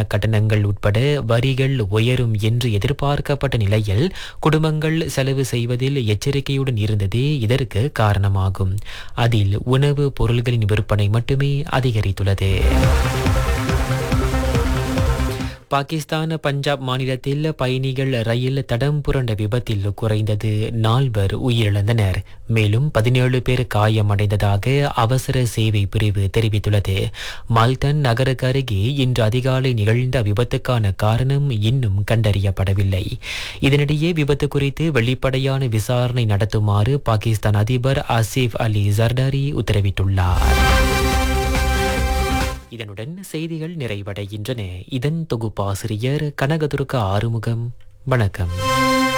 கட்டணங்கள் உட்பட வரிகள் உயரும் என்று எதிர்பார்க்கப்பட்ட நிலையில் குடும்பங்கள் செலவு செய்வதில் எச்சரிக்கையுடன் இருந்ததே இதற்கு காரணமாகும் அதில் உணவு பொருள்களின் விற்பனை மட்டுமே அதிகரித்துள்ளது பாகிஸ்தான் பஞ்சாப் மாநிலத்தில் பயணிகள் ரயில் தடம் புரண்ட விபத்தில் குறைந்தது நால்வர் உயிரிழந்தனர் மேலும் பதினேழு பேர் காயமடைந்ததாக அவசர சேவை பிரிவு தெரிவித்துள்ளது மால்டன் நகருக்கு அருகே இன்று அதிகாலை நிகழ்ந்த விபத்துக்கான காரணம் இன்னும் கண்டறியப்படவில்லை இதனிடையே விபத்து குறித்து வெளிப்படையான விசாரணை நடத்துமாறு பாகிஸ்தான் அதிபர் ஆசிப் அலி ஜர்டாரி உத்தரவிட்டுள்ளார் இதனுடன் செய்திகள் நிறைவடைகின்றன இதன் தொகுப்பாசிரியர் கனகதுர்க ஆறுமுகம் வணக்கம்